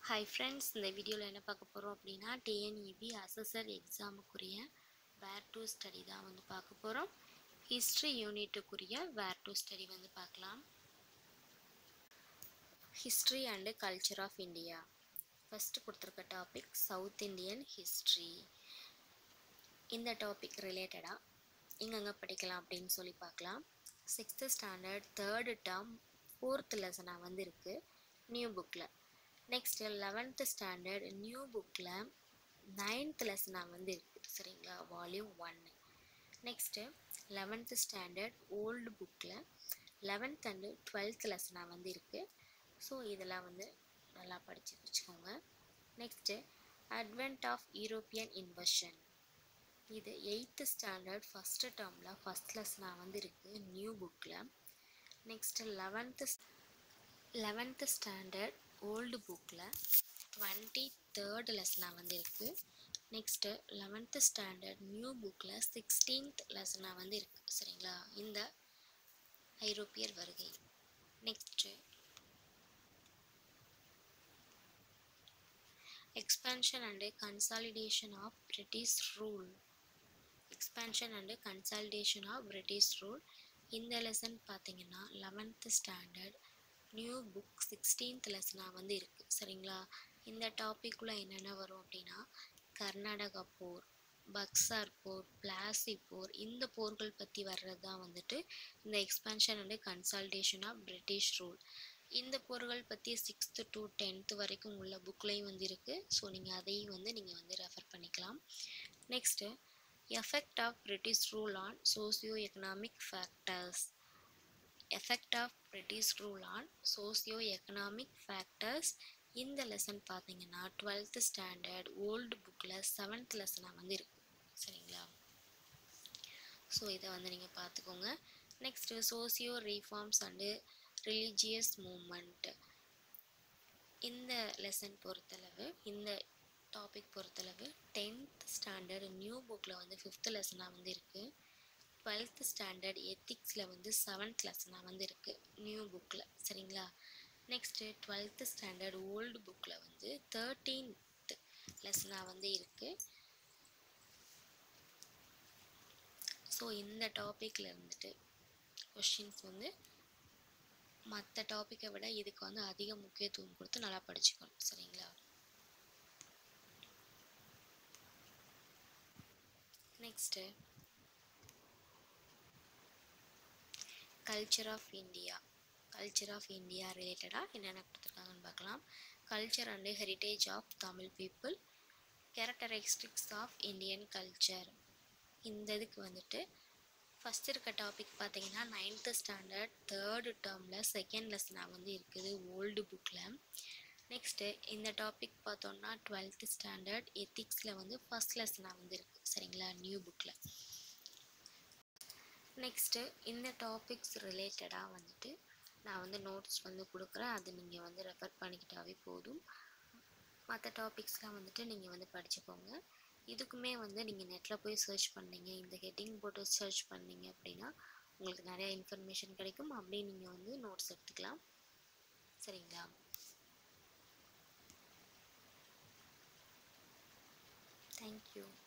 hi friends இந்த வீடியோவில் என்ன பார்க்க போகிறோம் அப்படின்னா டிஎன்இபி அசஸர் எக்ஸாமுக்குரிய வேர் டு ஸ்டடி தான் வந்து பார்க்க போகிறோம் ஹிஸ்ட்ரி யூனிட்டுக்குரிய வேர் டு ஸ்டடி வந்து பார்க்கலாம் history and culture of India first கொடுத்துருக்க டாபிக் சவுத் இந்தியன் ஹிஸ்ட்ரி இந்த டாபிக் ரிலேட்டடாக எங்கெங்கே படிக்கலாம் அப்படின்னு சொல்லி பார்க்கலாம் sixth standard third term fourth லெசனாக வந்து இருக்குது நியூ புக்கில் நெக்ஸ்ட்டு லெவன்த்து ஸ்டாண்டர்ட் நியூ புக்கில் நைன்த் லெசனாக வந்து இருக்குது சரிங்களா வால்யூம் ஒன்று நெக்ஸ்ட்டு லெவன்த்து ஸ்டாண்டர்ட் ஓல்டு புக்கில் லெவன்த் அண்டு டுவெல்த் லெசனாக வந்து இருக்குது ஸோ இதெல்லாம் வந்து நல்லா படித்து வச்சுக்கோங்க next advent of European invasion இது எயித்து ஸ்டாண்டர்ட் ஃபஸ்ட்டு டேர்மில் ஃபஸ்ட் லெசனாக வந்து இருக்குது நியூ புக்கில் next eleventh eleventh standard old புக்கில் டுவெண்ட்டி தேர்ட் லெசனாக வந்து இருக்குது நெக்ஸ்ட்டு லெவன்த்து ஸ்டாண்டர்ட் நியூ புக்கில் சிக்ஸ்டீன்த் லெசனாக வந்து இருக்குது சரிங்களா இந்த ஐரோப்பியர் வருகை next expansion and consolidation of British rule expansion and consolidation of British rule இந்த லெசன் பார்த்தீங்கன்னா eleventh standard new book sixteenth லெசனாக வந்து இருக்குது சரிங்களா இந்த டாப்பிக்குள்ளே என்னென்ன வரும் அப்படின்னா கர்நாடகா போர் பக்சார் போர் பிளாசி போர் இந்த போர்கள் பற்றி வர்றது தான் வந்துட்டு இந்த expansion and consolidation of British rule இந்த போர்கள் பற்றி சிக்ஸ்த்து டு டென்த்து வரைக்கும் உள்ள புக்லேயும் வந்து இருக்குது ஸோ நீங்கள் அதையும் வந்து நீங்கள் வந்து ரெஃபர் பண்ணிக்கலாம் next effect of British rule on socio economic factors effect of British rule on socio economic factors இந்த லெசன் பார்த்தீங்கன்னா டுவெல்த்து ஸ்டாண்டர்ட் ஓல்டு புக்கில் செவன்த் லெசனாக வந்து இருக்குது சரிங்களா ஸோ இதை வந்து நீங்கள் பார்த்துக்கோங்க next socio reforms and religious movement இந்த லெசன் பொறுத்தளவு இந்த டாபிக் பொறுத்தளவு டென்த் ஸ்டாண்டர்ட் நியூ புக்கில் வந்து ஃபிஃப்த் லெசனாக வந்து இருக்குது டுவெல்த் ஸ்டாண்டர்ட் எத்திக்ஸில் வந்து செவன்த் லெசனாக வந்து இருக்குது நியூ புக்கில் சரிங்களா நெக்ஸ்ட்டு டுவெல்த்து ஸ்டாண்டர்ட் ஓல்டு புக்கில் வந்து தேர்ட்டீன்த் லெசனாக வந்து இருக்குது ஸோ இந்த டாப்பிக்கில் இருந்துட்டு கொஷின்ஸ் வந்து மற்ற டாப்பிக்கை விட இதுக்கு வந்து அதிக முக்கியத்துவம் கொடுத்து நல்லா படிச்சுக்கணும் சரிங்களா next culture of India culture of India ரிலேட்டடாக என்னென்ன கொடுத்துருக்காங்கன்னு பார்க்கலாம் culture and heritage of Tamil people characteristics of Indian culture இந்த இதுக்கு வந்துட்டு ஃபஸ்ட் இருக்க டாபிக் பார்த்தீங்கன்னா நைன்த்து ஸ்டாண்டர்ட் தேர்டு டேர்மில் செகண்ட் லெசனாக வந்து இருக்குது ஓல்டு புக்கில் நெக்ஸ்ட்டு இந்த டாபிக் பார்த்தோன்னா டுவெல்த்து ஸ்டாண்டர்ட் எத்திக்ஸில் வந்து ஃபஸ்ட் லெசனாக வந்து இருக்குது சரிங்களா நியூ புக்கில் நெக்ஸ்ட்டு இந்த டாபிக்ஸ் ரிலேட்டடாக வந்துட்டு நான் வந்து நோட்ஸ் வந்து கொடுக்குறேன் அது நீங்கள் வந்து ரெஃபர் பண்ணிக்கிட்டாவே போதும் மற்ற டாபிக்ஸ்லாம் வந்துட்டு நீங்கள் வந்து படிச்சுக்கோங்க இதுக்குமே வந்து நீங்கள் நெட்டில் போய் சர்ச் பண்ணீங்க இந்த ஹெட்டிங் போட்டு சர்ச் பண்ணீங்க அப்படின்னா உங்களுக்கு நிறையா இன்ஃபர்மேஷன் கிடைக்கும் அப்படியே நீங்கள் வந்து நோட்ஸ் எடுத்துக்கலாம் சரிங்களா தேங்க்யூ